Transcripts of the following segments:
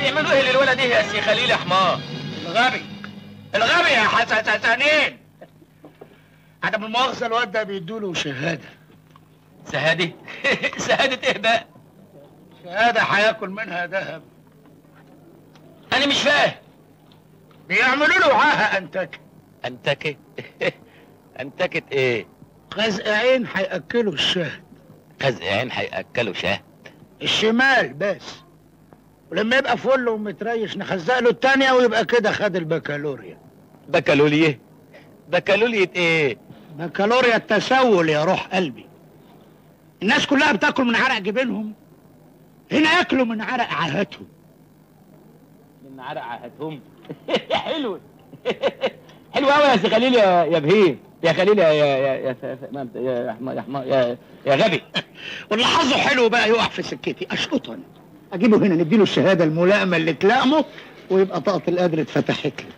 بيعملوا ايه للولد ايه يا سي خليل يا حمار الغبي الغبي يا حسنين عدم المؤاخذة الواد ده بيدوله شهادة شهادة شهادة ايه بقى شهادة هياكل منها ذهب انا مش فاهم بيعملوا له عاهة أنتك انتكت انتكت ايه خزق عين هيأكلوا الشهد خزق عين هياكلوا شهد الشمال بس ولما يبقى فل ومتريش نخزق له التانية ويبقى كده خد البكالوريا بكالوريا بكالوريا ايه بكالوريا التسول يا روح قلبي الناس كلها بتاكل من عرق جبينهم هنا ياكلوا من عرق عاهاتهم من عرق عهدهم حلو حلو قوي يا سي خليل يا يا بهيم يا خليل يا يا يا يا يا يا حما- يا حما- يا يا غبي واللي حظه حلو بقى يقع في سكتي اشقطه انا اجيبه هنا نديله الشهاده الملائمه اللي تلائمه ويبقى طاقه القدر اتفتحت له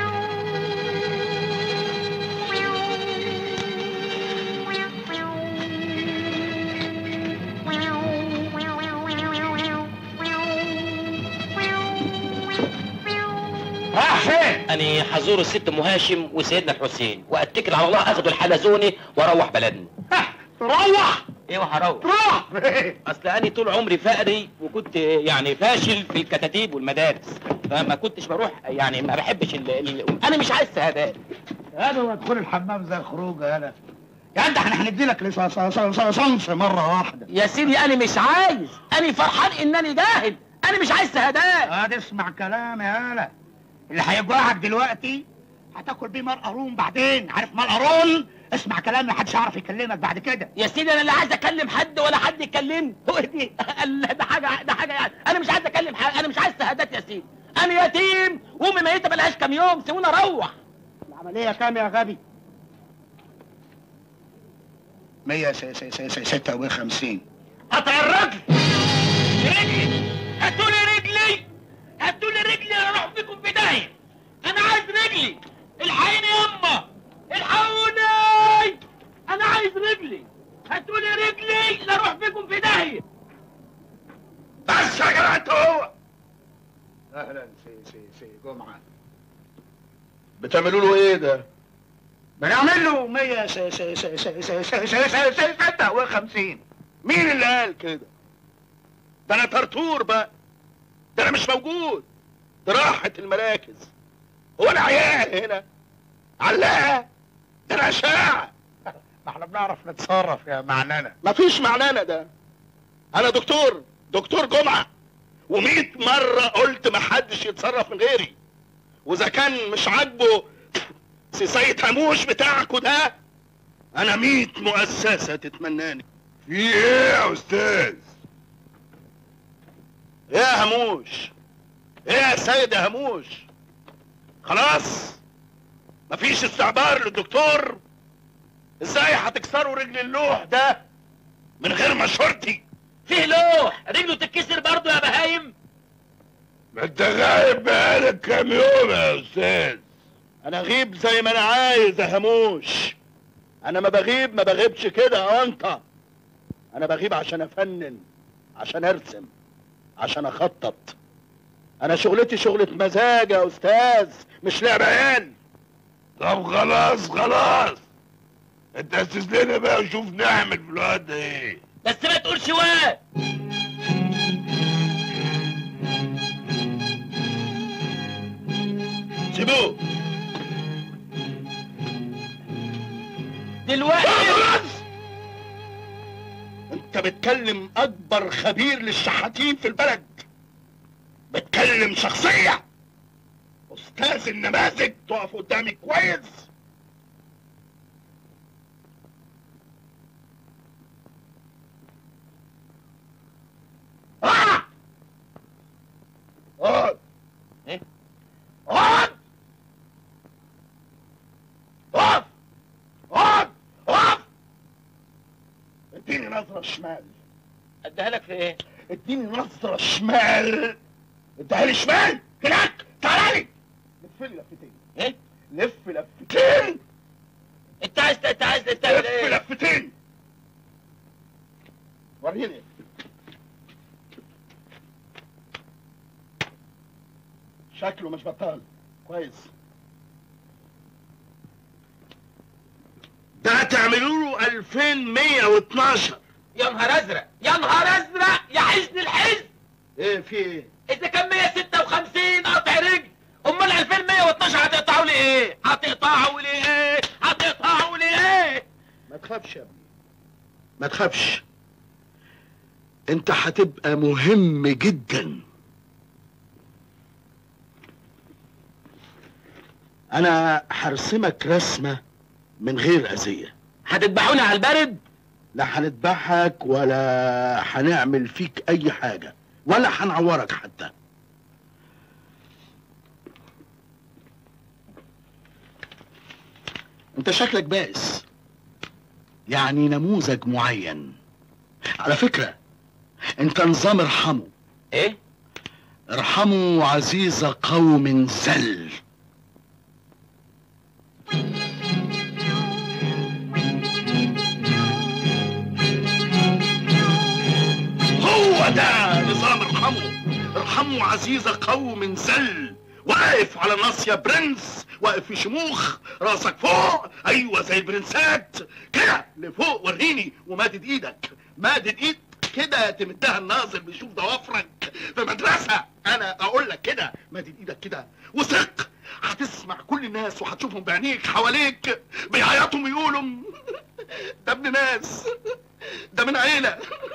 راح فين؟ أنا حزور الست أم هاشم وسيدنا الحسين وأتكل على الله أخدوا الحلزوني وأروح بلدنا روح إيه وهروح روح أصل أنا طول عمري فقري وكنت يعني فاشل في الكتاتيب والمدارس فما كنتش بروح يعني ما بحبش ال... ال... أنا مش عايز شهادات هذا وادخل الحمام زي خروج هذا يا انت احنا هندي لك لصنص مره واحده يا سيدي أنا مش عايز أنا فرحان إنني جاهل أنا مش عايز شهادات هاد اسمع كلام يا هلا اللي هيجوعك دلوقتي هتاكل بيه مال قارون بعدين عارف مال قارون اسمع كلام محدش يعرف يكلمك بعد كده يا سيدي انا لا عايز اكلم حد ولا حد يكلمني هو دي قال ده حاجه ده حاجه يعني انا مش عايز اكلم حد انا مش عايز شهادات يا سيدي انا يتيم وامي ميته بقالهاش كام يوم سيبوني اروح العمليه كام يا غبي 156 قطع الرجل رجلي هاتوا لي رجلي هاتوا لي رجلي انا اروح فيكم في داهيه انا عايز رجلي الحقيني يما الحقوني انا عايز رجلي هاتوا لي رجلي لا اروح فيكم في داهيه بس يا جماعه انت هو اهلا سي سي سي جمعه بتعملوا له ايه ده؟ بنعمل له 156 مين اللي قال كده؟ ده انا طرطور بقى ده انا مش موجود ده راحت المراكز هو انا عيان هنا علاقه ده انا اشاعه ما احنا بنعرف نتصرف يا معنانا مفيش معنانا ده انا دكتور دكتور جمعه ومئة مرة قلت محدش يتصرف من غيري واذا كان مش عاجبه سي سيد هموش بتاعكوا ده انا مئة مؤسسة تتمناني في ايه يا استاذ ايه يا هموش ايه يا سيد يا هموش خلاص مفيش استعبار للدكتور ازاي هتكسروا رجل اللوح ده من غير مشورتي فيه لوح رجله تتكسر برضه يا بهايم ما انت غايب بقالك كام يوم يا استاذ انا اغيب زي ما انا عايز يا هموش انا ما بغيب ما بغيبش كده يا انت انا بغيب عشان افنن عشان ارسم عشان اخطط انا شغلتي شغلة مزاج يا استاذ مش لعب عيال طب خلاص خلاص انت اسس لنا بقى وشوف نعمل في الوقت ده ايه بس ما تقولش واد سيبوه دلوقتي خلاص انت بتكلم اكبر خبير للشحاتين في البلد بتكلم شخصية استاذ النماذج تقف قدامي كويس آه! اقعد ايه؟ اقعد اقف اقعد اقف اديني نظرة شمال اديها لك في ايه اديني نظرة شمال اديها لي شمال هناك تعالى لي لف لي لفتين ايه لف لفتين انت عايز انت عايز تعمل لف ايه لفتين وريني شكله مش بطال كويس ده تعملوا له 2112 يا نهار ازرق يا نهار ازرق يا حزن الحزن ايه في ايه اذا كان 156 قطع رجل امال 2112 هتقطعوا لي ايه هتقطعوا لي ايه هتقطعوا لي ايه ما تخافش يا ابني ما تخافش انت هتبقى مهم جدا انا هرسمك رسمة من غير اذية هتذبحوني على البرد لا هنذبحك ولا هنعمل فيك اي حاجة ولا هنعورك حتى انت شكلك بائس يعني نموذج معين على فكرة انت نظام ارحموا ايه ارحموا عزيز قوم زل هو ده نظام ارحموا ارحموا عزيز قوم زل واقف على ناصية برنس واقف في شموخ راسك فوق ايوه زي البرنسات كده لفوق وريني ومادد ايدك مادد ايد كده تمدها الناظر بيشوف ضوافرك في مدرسة انا اقول لك كده مادد ايدك كده وثق هتسمع كل الناس وهتشوفهم بعينيك حواليك بيعيطوا ويقولوا ده ابن ناس ده من عيلة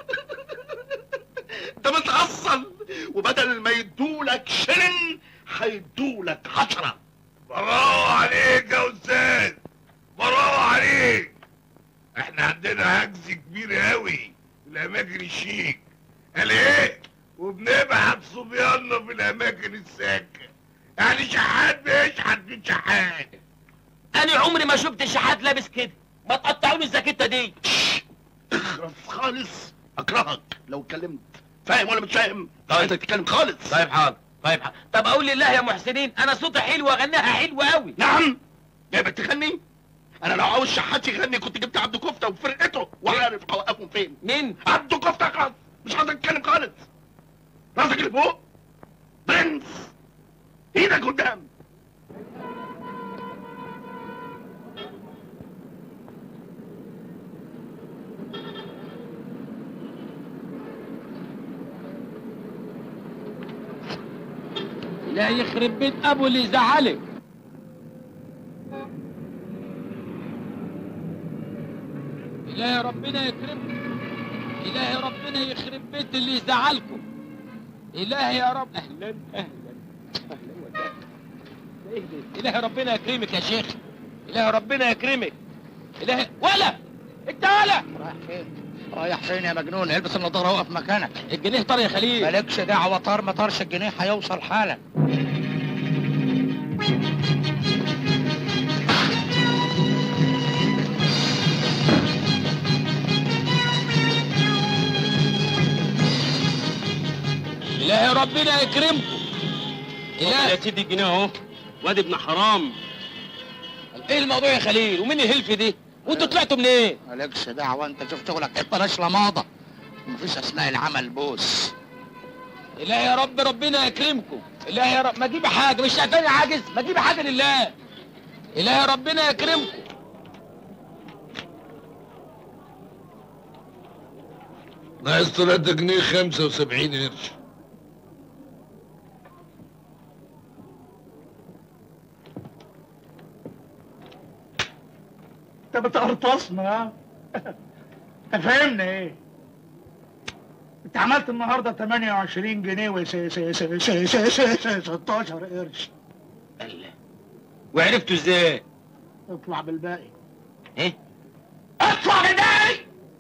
ده متأصل وبدل ما يدولك شلن هيدولك عشرة برافو عليك يا استاذ برافو عليك احنا عندنا عجز كبير قوي في الاماكن الشيك قال ايه وبنبعت صبياننا في الاماكن الساكنه يعني شحات بيشحت في شحات انا عمري ما شفت شحات لابس كده ما تقطعوا لي الزاكيته دي اخرس خالص اكرهك لو اتكلمت فاهم ولا مش فاهم؟ طيب. انت تتكلم خالص طيب حاضر طيب حاضر طب اقول لله يا محسنين انا صوتي حلو واغنيها حلوه قوي نعم جايبك تغني انا لو عاوز شحات يغني كنت جبت عبده كفته وفرقته وعارف اوقفهم فين مين عبده كفته خالص مش عاوز اتكلم خالص راسك اللي فوق برنس ايدك قدام لا يخرب بيت ابو اللي زعلك إلهي ربنا يكرمكم إلهي ربنا يخرب بيت اللي زعلكم إلهي يا رب أهلا أهلا أهلا وسهلا إيه ده؟ إلهي ربنا يكرمك يا شيخ إلهي ربنا يكرمك إلهي ولا أنت ولا رايح فين رايح فين يا مجنون البس النضاره وقف مكانك الجنيه طار يا خليل مالكش دعوه طار ما طارش الجنيه هيوصل حالا إلهي ربنا يكرمكم إلهي سيدي الجنيه اهو واد ابن حرام ايه الموضوع يا خليل ومين الهلف دي وانتوا طلعتوا منين مالكش دعوه انت شوف شغلك انت بلاش لماضه مفيش اثناء العمل بوس إلهي يا رب ربنا يكرمكم إلهي يا رب ما تجيب حاجه مش شايفاني عاجز ما تجيب حاجه لله إلهي ربنا يكرمكم ناقص 3 جنيه 75 قرش انت بتقرطصنا ها انت فاهمني ايه انت عملت النهارده 28 جنيه و 16 قرش الله وعرفتوا ازاي اطلع بالباقي ايه اطلع بداي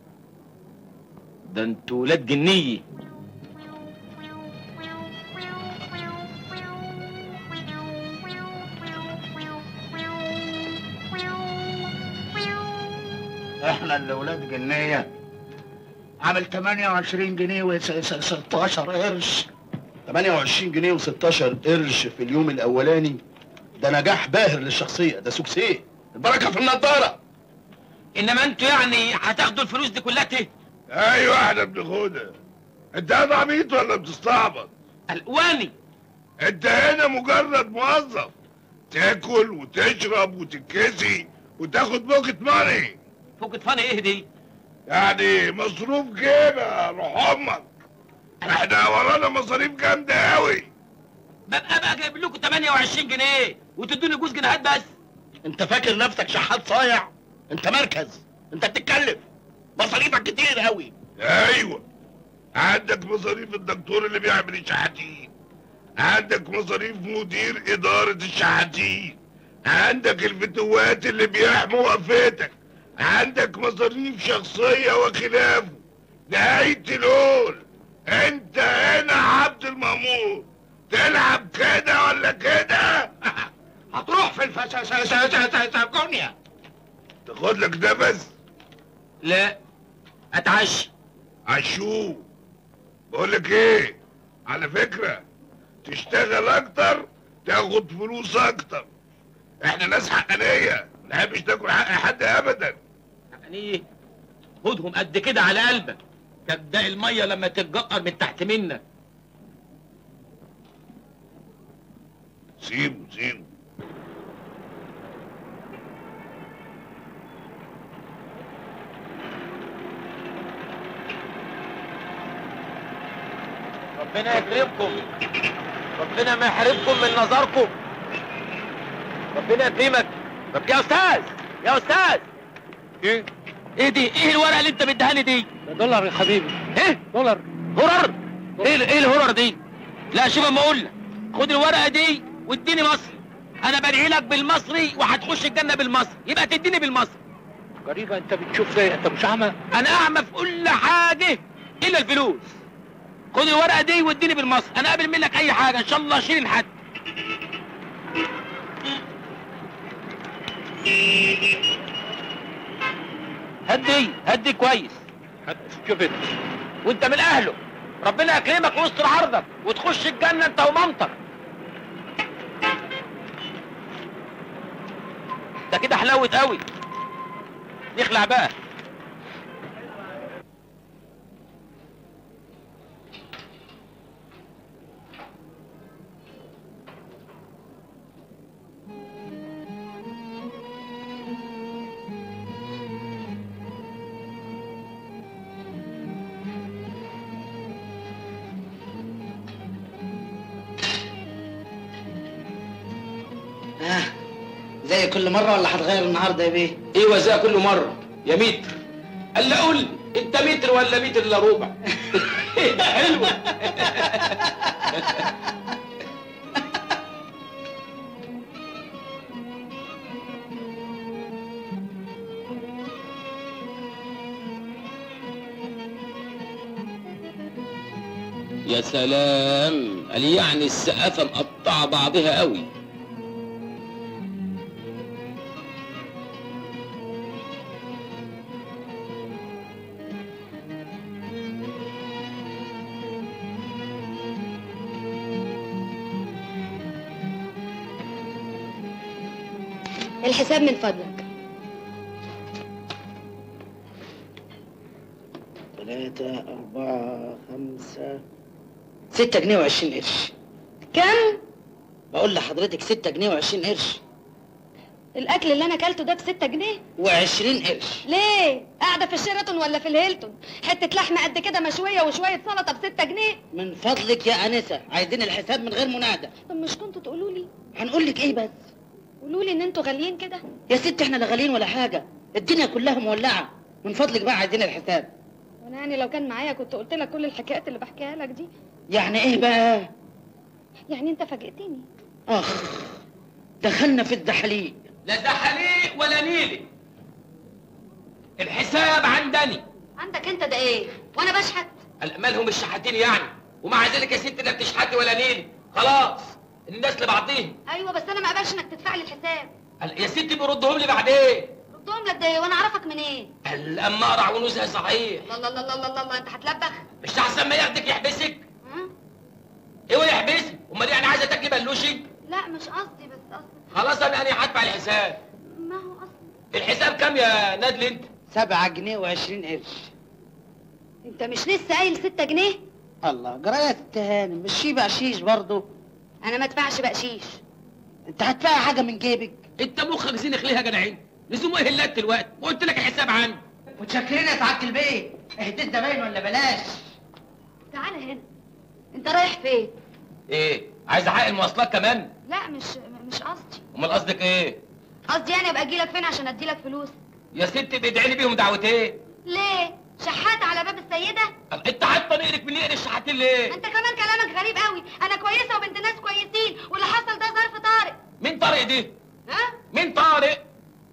ده انتوا ولاد جنيه احنا اللي ولاد جنيه عامل 28 جنيه و 16 قرش 28 جنيه و16 قرش في اليوم الاولاني ده نجاح باهر للشخصيه ده سوكسيه البركه في النضاره انما انتوا يعني هتاخدوا الفلوس دي كلها ته ايوه احنا بناخدها انت قاعد عبيط ولا بتستعبط الواني انت هنا مجرد موظف تاكل وتشرب وتتكسي وتاخد بوكت ماني فوق فاني ايه دي يعني مصروف جيبه روح امك احنا ورانا مصاريف جامده قوي ببقى بقى جايب لكم 28 جنيه وتدوني جوز جنيهات بس انت فاكر نفسك شحات صايع انت مركز انت بتتكلف مصاريفك كتير قوي ايوه عندك مصاريف الدكتور اللي بيعمل الشحاتين عندك مصاريف مدير اداره الشحاتين عندك الفتوات اللي بيحموا وقفتك عندك مصاريف شخصيه وخلافه نهايه الهول انت هنا عبد المأمور تلعب كده ولا كده هتروح في الفسكونيا تاخد لك نفس لا اتعشى عشو بقول لك ايه على فكرة تشتغل اكتر تاخد فلوس اكتر احنا ناس حقانية ما نحبش تاكل حق حد ابدا يعني ايه خدهم قد كده على قلبك كبداء الميه لما تتجقر من تحت منك سيبه سيبه ربنا يكرمكم ربنا ما يحرمكم من نظركم ربنا يكرمك طب يا استاذ يا استاذ ايه ايه دي ايه الورقه اللي انت مديهاني دي ده دولار يا حبيبي ايه دولار هرر ايه ايه الهرر دي لا شوف اما اقول لك خد الورقه دي واديني مصري انا بدعي لك بالمصري وهتخش الجنه بالمصري يبقى تديني بالمصري غريبة انت بتشوف ليه انت مش اعمى انا اعمى في كل حاجه الا الفلوس خد الورقه دي واديني بالمصري انا قابل منك اي حاجه ان شاء الله شيل حد هدي هدي كويس شوف انت وانت من اهله ربنا يكرمك ويستر عرضك وتخش الجنه انت ومامتك ده كده حلاوه قوي نخلع بقى ها زي كل مرة ولا هتغير النهاردة يا بيه؟ ايوه زي كل مره يا متر قال لي قول لي انت متر ولا متر الا ربع حلوه يا سلام قال يعني السقافه مقطعه بعضها قوي الحساب من فضلك ثلاثة أربعة خمسة ستة جنيه وعشرين قرش كم بقول لحضرتك ستة جنيه وعشرين قرش الاكل اللي انا اكلته ده بستة جنيه وعشرين قرش ليه قاعده في الشيراتون ولا في الهيلتون حته لحمه قد كده مشويه وشويه سلطه بستة جنيه من فضلك يا أنسة عايزين الحساب من غير منادى طب مش كنتوا تقولوا لي هنقول لك إيه بس قولوا لي ان انتوا غاليين كده يا ست احنا لا غاليين ولا حاجة الدنيا كلها مولعة من فضلك بقى عايزين الحساب وانا يعني لو كان معايا كنت قلت لك كل الحكايات اللي بحكيها لك دي يعني إيه بقى يعني انت فاجئتني أخ دخلنا في الدحليق لا ده حليق ولا نيلي الحساب عندني عندك انت ده ايه وانا بشحت قال مالهم الشحاتين يعني ومع ذلك يا ست لا بتشحتي ولا نيلي خلاص الناس لبعضهم ايوه بس انا ما اقبلش انك تدفع لي الحساب قال يا ستي بيردهم لي بعدين ردهم لك ده ايه وانا اعرفك منين قال اما اقرع ونوزها صحيح الله الله الله الله الله, الله انت هتلبخ مش احسن ما ياخدك يحبسك ها؟ ايوه يحبسك امال يعني عايزه تاكلي بلوشي لا مش قصدي بس قصدي خلاص انا انا هدفع الحساب ما هو قصدي الحساب كام يا نادل انت سبعة جنيه وعشرين قرش انت مش لسه قايل ستة جنيه الله جراية التهانم مش شي بقشيش برضه انا ما ادفعش بقشيش انت هتلاقي حاجه من جيبك انت مخك زينخ ليه يا جدعين لزوم ايه هلات دلوقتي وقلت لك الحساب عندي متشكرين يا سعاده البيت اهديت ده باين ولا بلاش تعالى هنا انت رايح فين ايه عايز احقق المواصلات كمان لا مش مش قصدي امال قصدك ايه قصدي يعني ابقى اجيلك فين عشان اديلك فلوس يا ست بيدعي لي بيهم دعوتين ليه شحات على باب السيده انت حاطه نقرك من نقر الشحاتين ليه انت كمان كلامك غريب قوي انا كويسه وبنت ناس كويسين واللي حصل ده ظرف طارئ مين طارق دي ها مين طارق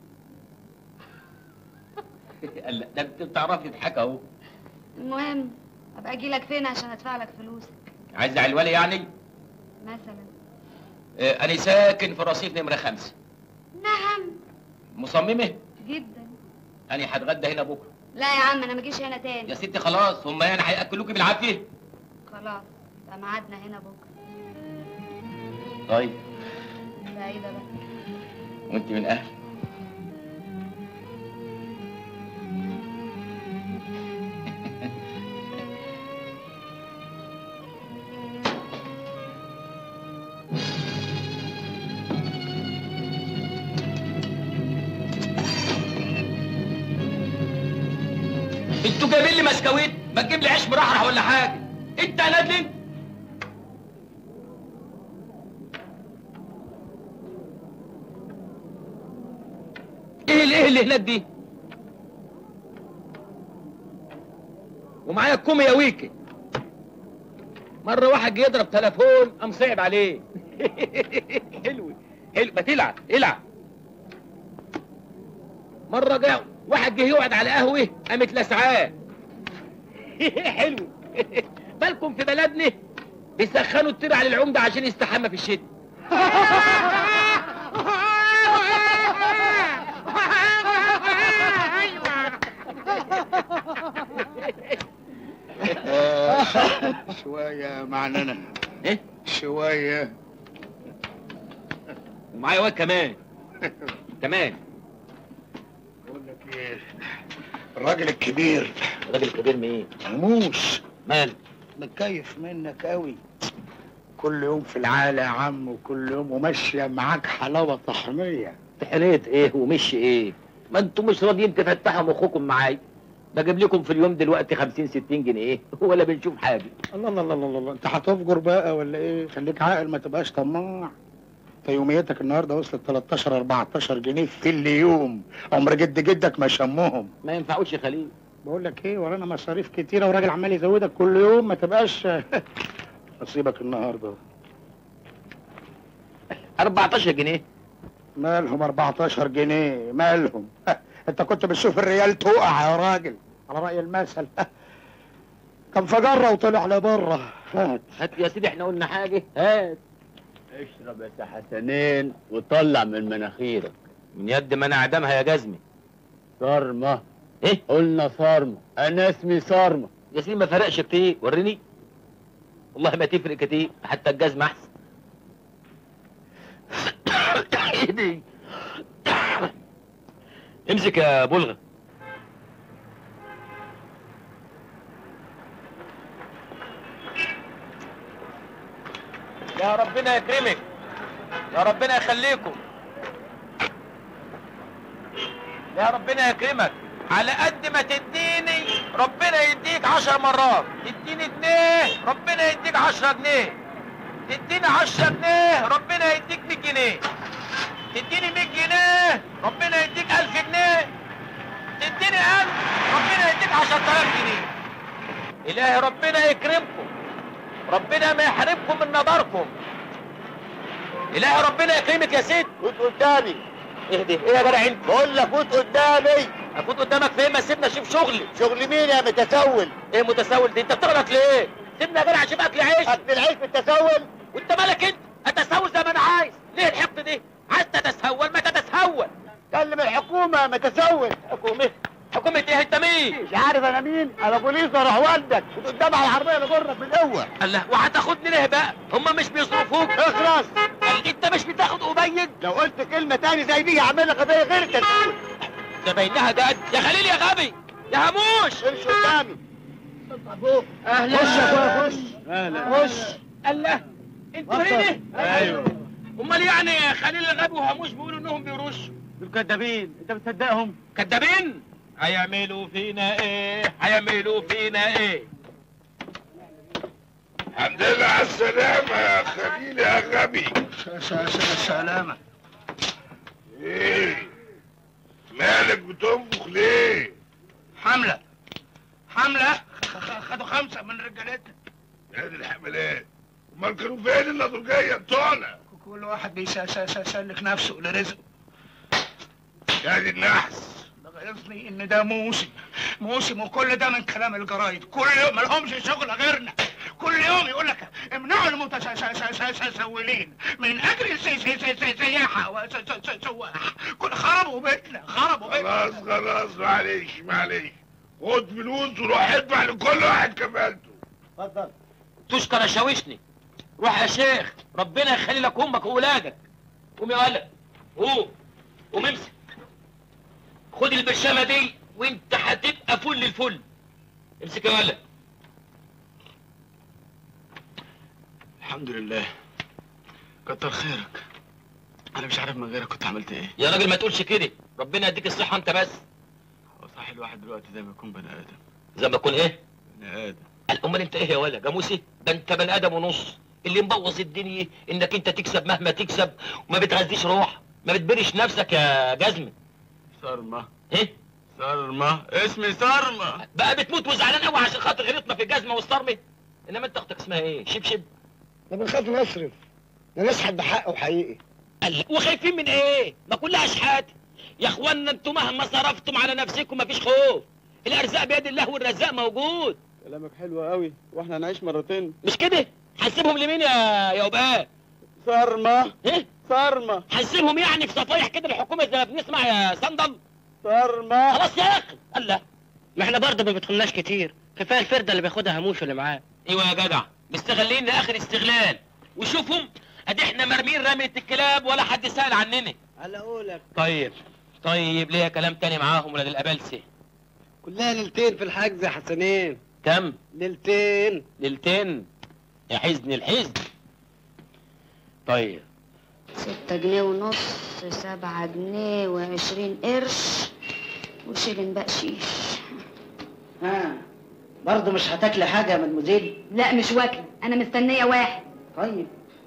قال لا، ده انت بتعرفي تضحك اهو المهم ابقى اجيلك فين عشان ادفع لك فلوسك عايز علوالي يعني مثلا اه انا ساكن في رصيف نمره خمسة نعم مصممه جدا انا هتغدى هنا بكره لا يا عم انا ما اجيش هنا يا تاني ستي خلاص هم يعني هياكلوكي بالعافيه خلاص ده ميعادنا هنا بكره طيب بعيده بقى وانت من اهل انتوا جايبين لي مسكويت ما تجيب لي عيش مرحرح ولا حاجه انت يا نادل انت ايه اللي ايه اللي هناك دي ومعايا الكومي يا ويكي مرة واحد جه يضرب تليفون قام صعب عليه حلو حلو ما تلعب العب مرة جه واحد جه يقعد على قهوة قامت لسعاه حلو بالكم في بلدنا بيسخنوا الطير على العمدة عشان يستحمى في الشتاء شوية معننا ايه شوية ومعايا واد كمان كمان بقول لك ايه الراجل الكبير الراجل الكبير مين هموش مال متكيف منك قوي كل يوم في العالة يا عم وكل يوم وماشية معاك حلاوة طحنية تحريت ايه ومش ايه ما انتوا مش راضيين تفتحوا مخكم معايا بجيب لكم في اليوم دلوقتي 50 60 جنيه ولا بنشوف حاجه الله الله الله الله, الله. انت هتفجر بقى ولا ايه خليك عاقل ما تبقاش طماع انت يوميتك النهارده وصلت 13 14 جنيه في اليوم عمر جد جدك ما شمهم ما ينفعوش يا خليل بقول لك ايه ورانا مصاريف كتيره وراجل عمال يزودك كل يوم ما تبقاش نصيبك النهارده 14 جنيه مالهم 14 جنيه مالهم انت كنت بتشوف الريال تقع يا راجل على رأي المثل كان فجرة وطلع لبره هات هات يا سيدي احنا قلنا حاجه هات اشرب يا سي حسنين وطلع من مناخيرك من يد ما انا اعدمها يا جزمي صارمة ايه قلنا صارمة انا اسمي صارمة يا سيدي ما فرقش كتير وريني والله ما تفرق كتير حتى الجزمه احسن ايدي امسك يا بلغة يا ربنا يكرمك يا ربنا يخليكم يا ربنا يكرمك على قد ما تديني ربنا يديك عشر مرات تديني جنيه ربنا يديك عشرة جنيه تديني عشرة جنيه ربنا يديك مية جنيه تديني مية جنيه ربنا يديك ألف جنيه تديني ألف ربنا يديك عشرة آلاف جنيه إلهي ربنا يكرمكم ربنا ما يحرمكم من نظركم إلهي ربنا يكرمك يا سيد فوت قدامي اهدي ايه يا جدع انت بقول لك فوت قدامي افوت قدامك فين ما سيبنا اشوف شغلي شغل مين يا متسول ايه متسول دي انت بتغلط ليه سيبنا يا جدع اشوف اكل عيش اكل العيش بالتسول وانت مالك انت اتسول زي ما انا عايز ليه الحقد دي عايز تتسول ما تتسول كلم الحكومة متسول حكومه حكومه ايه انت مين مش عارف انا مين انا بوليس اروح والدك فوت قدام على العربية اللي جرك بالقوة الله وهتاخدني ليه بقى هم مش بيصرفوك اخلص قال انت مش بتاخد قبيل لو قلت كلمة تاني زي دي هعمل لك قضية غير التسول ده بينها ده يا خليل يا غبي يا هموش امشي قدامي خش يا اخويا خش اهلا خش الله انتوا هنا ايوه امال يعني خليل الغبي وهاموش بيقولوا انهم بيرشوا دول كدابين انت بتصدقهم كدابين هيعملوا فينا ايه هيعملوا فينا ايه الحمد لله على السلامة يا خليل يا غبي سلامة ايه مالك بتنفخ ليه؟ حملة حملة خدوا خمسة من رجالتنا هذه الحملات امال كانوا فين النضرجية بتوعنا؟ كل واحد بيسلك نفسه لرزقه هذه النحس ده غيظني ان ده موسم موسم وكل ده من كلام الجرايد كل يوم ملهمش شغل غيرنا كل يوم يقول لك امنعوا المتسولين من اجل السي- سي- سي- سي- سياحه وسواح كل خربوا بيتنا خربوا بيتنا خلاص خلاص معلش معلش خد فلوس وروح ادفع لكل واحد كفالته اتفضل تشكر شاوشني روح يا شيخ ربنا يخلي لك امك واولادك قوم يا ولد قوم قوم امسك خد البرشامه دي وانت هتبقى فل الفل امسك يا ولد الحمد لله كتر خيرك انا مش عارف من غيرك كنت عملت ايه يا راجل ما تقولش كده ربنا يديك الصحه انت بس هو صح الواحد دلوقتي زي ما يكون بني ادم زي ما تكون ايه بني ادم قال امال انت ايه يا ولا جاموسي ده انت بني ادم ونص اللي مبوظ الدنيا انك انت تكسب مهما تكسب وما بتغذيش روح ما بتبرش نفسك يا جزمه صرمة ايه صرمة اسمي صرمة بقى بتموت وزعلان قوي عشان خاطر غلطنا في الجزمه والصرمه انما انت اختك اسمها ايه شبشب ده بنخاف نصرف ده نسحب بحقه حقيقي قال وخايفين من ايه ما كلها اشحات يا اخوانا انتوا مهما صرفتم على نفسكم مفيش خوف الارزاق بيد الله والرزاق موجود كلامك حلو قوي واحنا هنعيش مرتين مش كده هنسيبهم لمين يا يا وباء صرمة ايه صرمة هنسيبهم يعني في صفايح كده الحكومه زي ما بنسمع يا صندل صرمة خلاص يا اخي الله ما احنا برضه ما بيدخلناش كتير كفايه الفرده اللي بياخدها هموش اللي معاه ايوه يا جدع مستغلين لاخر استغلال وشوفهم ادي احنا مرمين رمية الكلاب ولا حد سأل عننا على قولك طيب طيب ليا كلام تاني معاهم ولاد الابلسه كلها ليلتين في الحجز يا حسنين كم ليلتين ليلتين يا حزن الحزن طيب ستة جنيه ونص سبعة جنيه وعشرين قرش وشيلن بقشيش ها برضه مش هتاكلي حاجه يا مدموزيل لا مش واكلة أنا مستنية واحد طيب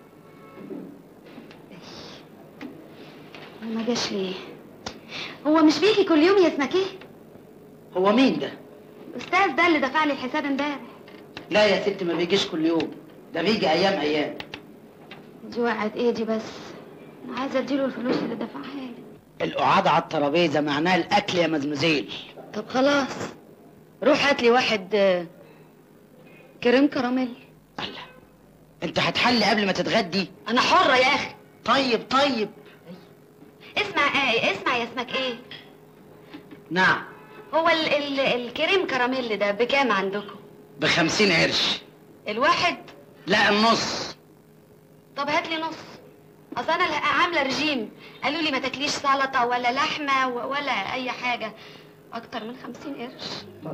هو ما جاش ليه هو مش بيجي كل يوم يا اسمك ايه هو مين ده الأستاذ ده اللي دفع لي الحساب امبارح لا يا ست ما بيجيش كل يوم ده بيجي ايام ايام دي وقعت ايه دي بس أنا عايزة اديله الفلوس اللي دفعها لي القعاد على الترابيزه معناها الاكل يا مدموزيل طب خلاص روح هات لي واحد آه، كريم كراميل الله انت هتحلي قبل ما تتغدي أنا حرة يا أخي طيب طيب اسمع ايه اسمع يا اسمك ايه نعم هو ال ال الكريم كراميل ده بكام عندكم بخمسين قرش الواحد لا النص طب هات لي نص اصل انا اللي عامله رجيم قالوا لي ما تاكليش سلطه ولا لحمه و- ولا اي حاجه اكتر من خمسين قرش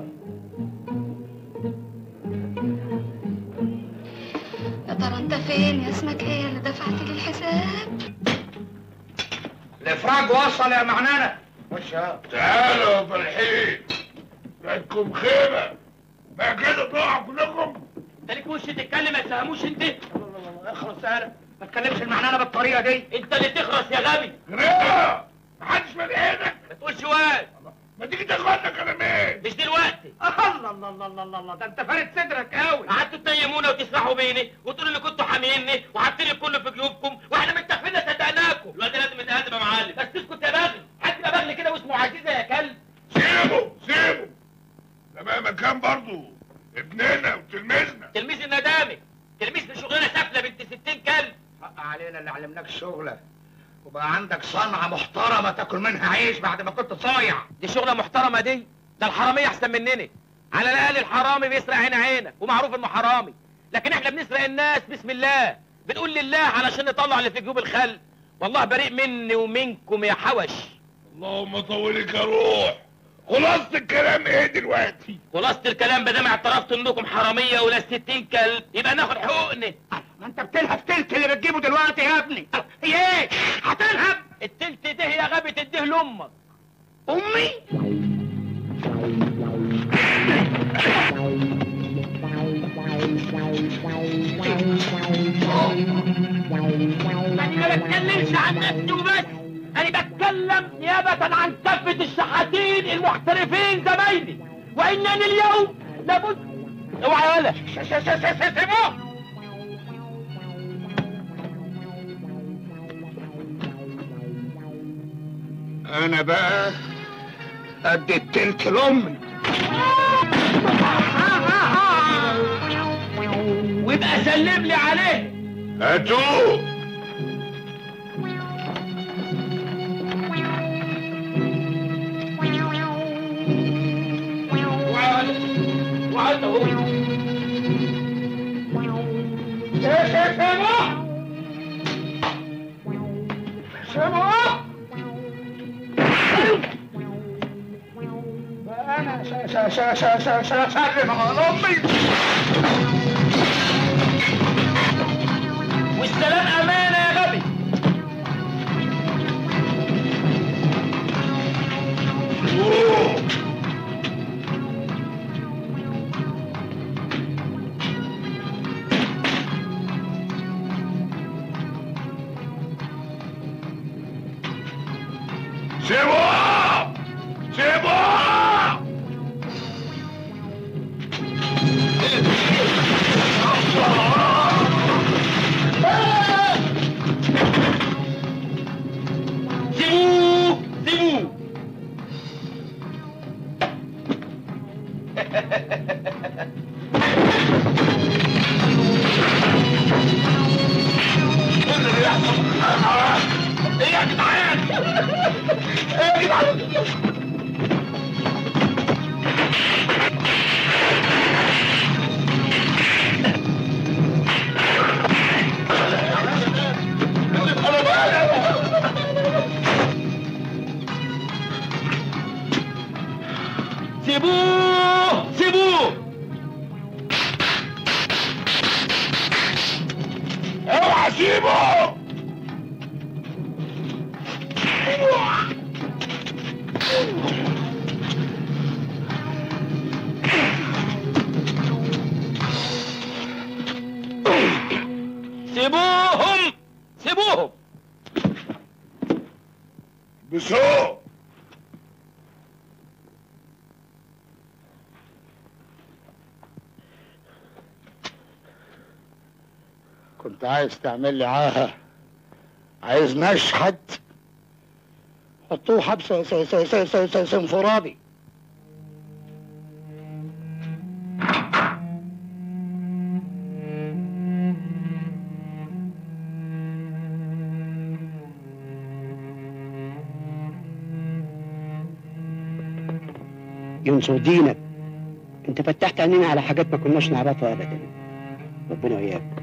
يا ترى انت فين يا اسمك ايه اللي دفعت لي الحساب الافراج وصل يا معنانا وش يا تعالوا يا فرحين جاتكم خيمة بقى كده تقعوا كلكم انت ليك وش تتكلم ما تفهموش انت اخلص انا ما تكلمش المعنانه بالطريقه دي انت اللي تخرس يا غبي غريبة محدش مال ايدك ما تقولش واد ما تيجي تاخدنا كلامين مش دلوقتي الله الله الله الله الله ده انت فارد صدرك قوي قعدتوا تنيمونا وتسرحوا بيني وتقولوا اللي كنتوا حاميني وحاطين الكل في جيوبكم واحنا متفقين صدقناكم الواد ده لازم يتهدم يا معلم بس اسكت يا بغل حد يبقى بغل كده واسمه عزيزه يا كلب سيبه سيبه ده بقى مكان برضه ابننا وتلميذنا تلميذ الندامي تلميذ في شغلانه سافله بنت 60 كلب حق علينا اللي علمناك الشغله وبقى عندك صنعه محترمه تاكل منها عيش بعد ما كنت صايع دي شغله محترمه دي ده الحراميه احسن مننا على الاقل الحرامي بيسرق عين عينك ومعروف انه حرامي لكن احنا بنسرق الناس بسم الله بنقول لله علشان نطلع اللي في جيوب الخل والله بريء مني ومنكم يا حوش اللهم طولك يا روح خلاصة الكلام ايه دلوقتي خلاصة الكلام بدل ما اعترفتوا انكم حراميه ولا 60 كلب يبقى ناخد حقوقنا ما انت بتلهب تلت اللي بتجيبه دلوقتي يا ابني هي ايه هتلهب التلت ده يا غبي تديه لامك امي انا ما بتكلمش عن نفسي وبس انا بتكلم نيابة عن كافة الشحاتين المحترفين زمايلي وانني اليوم لابد اوعى يا ولا سيبوه انا بقى ادي التلت لامي ويبقى سلم لي عليه هاتوه وعد اهو سيبوه سيبوه انا س- س- س- س- س- س- سلم على امي والسلام امانه يا غبي أوه. سيبوه سيبوه سيبوه سيبوه ايه يا جدعان ايه يا جدعان سيبوه سيبوه اوعى سيبه سيبوهم سيبوهم بسوق كنت عايز تعمل لي عاهة عايز نشحت حطوه حبس س- س- س- س- س- س- انفرادي ينصر دينك انت فتحت عينينا على حاجات ما كناش نعرفها ابدا ربنا وياك